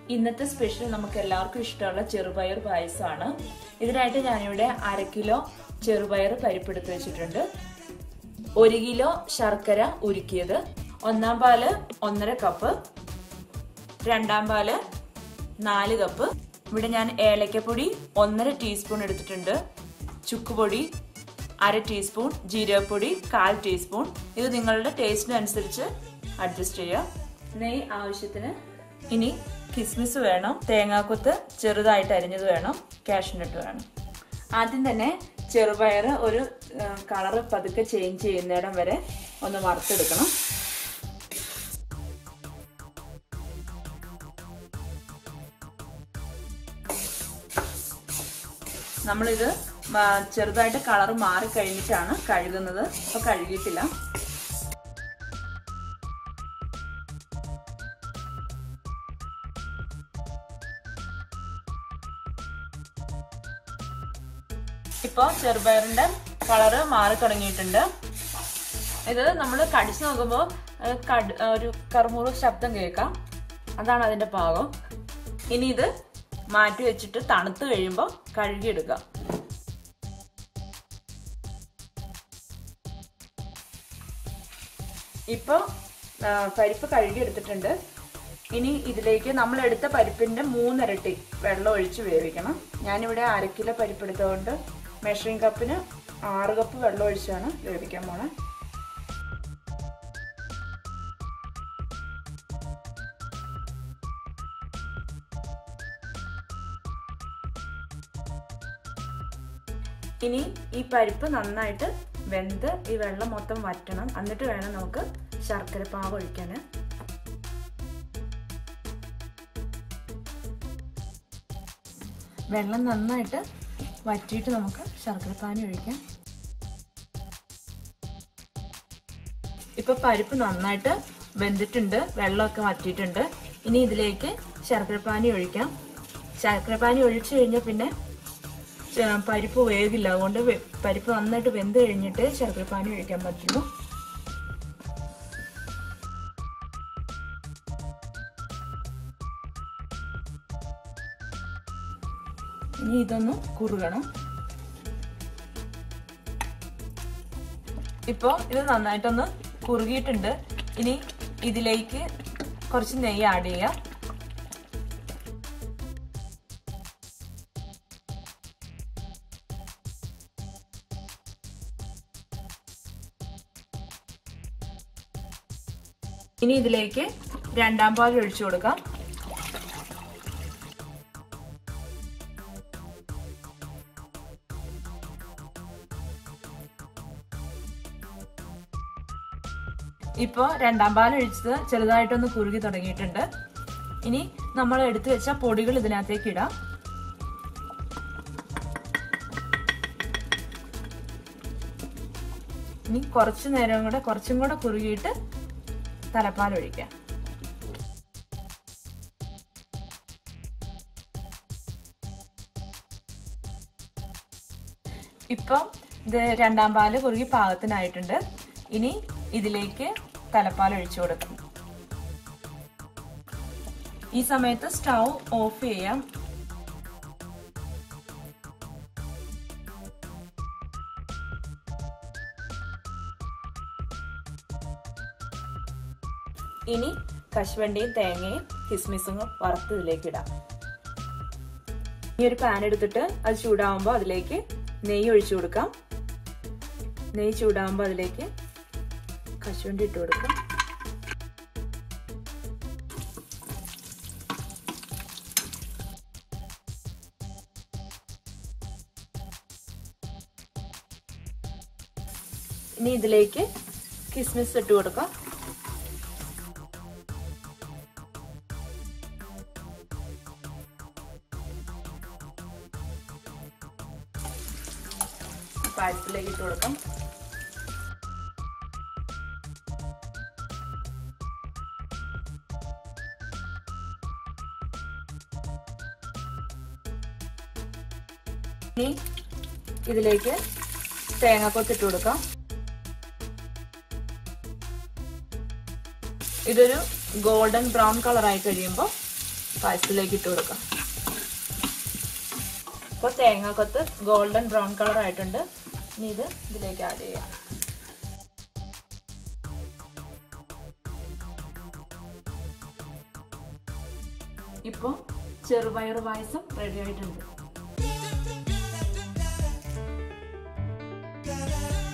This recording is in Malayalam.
ഇന്നത്തെ സ്പെഷ്യൽ നമുക്ക് എല്ലാവർക്കും ഇഷ്ടമുള്ള ചെറുപയർ പായസമാണ് ഇതിനായിട്ട് ഞാനിവിടെ അര കിലോ ചെറുപയർ പരിപ്പെടുത്ത് വെച്ചിട്ടുണ്ട് ഒരു കിലോ ശർക്കര ഉരുക്കിയത് ഒന്നാം പാല് ഒന്നര കപ്പ് രണ്ടാം പാല് നാല് കപ്പ് ഇവിടെ ഞാൻ ഏലക്കപ്പൊടി ഒന്നര ടീസ്പൂൺ എടുത്തിട്ടുണ്ട് ചുക്കുപൊടി അര ടീസ്പൂൺ ജീരകപ്പൊടി കാൽ ടീസ്പൂൺ ഇത് നിങ്ങളുടെ ടേസ്റ്റിനനുസരിച്ച് അഡ്ജസ്റ്റ് ചെയ്യുക നെയ്യ് ആവശ്യത്തിന് ഇനി കിസ്മിസ് വേണം തേങ്ങാക്കൊത്ത് ചെറുതായിട്ട് അരിഞ്ഞത് വേണം കാഷ്നട്ട് വേണം ആദ്യം തന്നെ ചെറുപയർ ഒരു കളറ് പതുക്കെ ചേഞ്ച് ചെയ്യുന്നിടം വരെ ഒന്ന് വറുത്തെടുക്കണം നമ്മളിത് ചെറുതായിട്ട് കളർ മാറി കഴിഞ്ഞിട്ടാണ് കഴുകുന്നത് അപ്പൊ കഴുകിയിട്ടില്ല ഇപ്പോൾ ചെറുപയറിന്റെ കളറ് മാറി തുടങ്ങിയിട്ടുണ്ട് ഇത് നമ്മൾ കടിച്ചു നോക്കുമ്പോൾ ഒരു കറുമുറു ശബ്ദം കേൾക്കാം അതാണ് അതിന്റെ പാകം ഇനി ഇത് മാറ്റി വെച്ചിട്ട് തണുത്ത് കഴിയുമ്പോൾ കഴുകിയെടുക്കാം ഇപ്പോൾ പരിപ്പ് കഴുകിയെടുത്തിട്ടുണ്ട് ഇനി ഇതിലേക്ക് നമ്മൾ എടുത്ത പരിപ്പിന്റെ മൂന്നിരട്ടി വെള്ളം ഒഴിച്ച് വേവിക്കണം ഞാനിവിടെ അര കിലോ പരിപ്പ് എടുത്തതുകൊണ്ട് മെഷറിംഗ് കപ്പിന് ആറ് കപ്പ് വെള്ളം ഒഴിച്ചാണ് വേവിക്കാൻ പോണേ ഇനി ഈ പരിപ്പ് നന്നായിട്ട് വെന്ത് ഈ വെള്ളം മൊത്തം വറ്റണം എന്നിട്ട് വേണം നമുക്ക് ശർക്കര പാവ് ഒഴിക്കാൻ വെള്ളം നന്നായിട്ട് വറ്റിയിട്ട് നമുക്ക് ശർക്കര പാനി ഒഴിക്കാം ഇപ്പൊ പരിപ്പ് നന്നായിട്ട് വെന്തിട്ടുണ്ട് വെള്ളമൊക്കെ വറ്റിയിട്ടുണ്ട് ഇനി ഇതിലേക്ക് ശർക്കര പാനി ഒഴിക്കാം ശർക്കര പാനി ഒഴിച്ചു കഴിഞ്ഞാൽ പിന്നെ പരിപ്പ് വേകില്ല അതുകൊണ്ട് പരിപ്പ് നന്നായിട്ട് വെന്ത് കഴിഞ്ഞിട്ട് ശർക്കര പാനി ഒഴിക്കാൻ പറ്റുള്ളൂ ഇനി ഇതൊന്ന് കുറുകണം ഇപ്പൊ ഇത് നന്നായിട്ടൊന്ന് കുറുകിയിട്ടുണ്ട് ഇനി ഇതിലേക്ക് കുറച്ച് നെയ്യ് ആഡ് ചെയ്യാം ഇനി ഇതിലേക്ക് രണ്ടാം പാൽ ഒഴിച്ചു കൊടുക്കാം ഇപ്പോൾ രണ്ടാം പാൽ ഒഴിച്ചത് ചെറുതായിട്ടൊന്ന് കുറുകി തുടങ്ങിയിട്ടുണ്ട് ഇനി നമ്മൾ എടുത്തു വെച്ച പൊടികൾ ഇതിനകത്തേക്ക് ഇടാം ഇനി കുറച്ചു നേരം കൂടെ കുറച്ചും കൂടെ കുറുകിയിട്ട് തലപ്പാൽ ഒഴിക്കാം ഇപ്പം ഇത് രണ്ടാം പാല് കുറുകി പാകത്തിനായിട്ടുണ്ട് ഇനി ഇതിലേക്ക് തലപ്പാൽ ഒഴിച്ചു കൊടുക്കും ഈ സമയത്ത് സ്റ്റൗ ഓഫ് ചെയ്യാം ഇനി കശുവണ്ടിയും തേങ്ങയും കിസ്മിസും വറുത്ത് ഇതിലേക്ക് ഇടാം ഈ ഒരു പാൻ എടുത്തിട്ട് അത് ചൂടാവുമ്പോൾ അതിലേക്ക് നെയ്യ് ഒഴിച്ചു കൊടുക്കാം നെയ്യ് ചൂടാവുമ്പോൾ അതിലേക്ക് കശുവണ്ടി ഇട്ട് കൊടുക്കാം ഇനി ഇതിലേക്ക് കിസ്മിസ് ഇട്ട് കൊടുക്കാം പായസത്തിലേക്ക് ഇട്ട് കൊടുക്കാം ഇനി ഇതിലേക്ക് തേങ്ങാക്കൊത്ത് ഇട്ട് കൊടുക്കാം ഇതൊരു ഗോൾഡൻ ബ്രൗൺ കളർ ആയി കഴിയുമ്പോൾ പായസത്തിലേക്ക് ഇട്ട് കൊടുക്കാം ഇപ്പോൾ തേങ്ങാക്കൊത്ത് ഗോൾഡൻ ബ്രൗൺ കളർ ആയിട്ടുണ്ട് ഇനി ഇത് ഇതിലേക്ക് ആഡ് ചെയ്യാം ഇപ്പോൾ ചെറുപയർ പായസം റെഡി ആയിട്ടുണ്ട്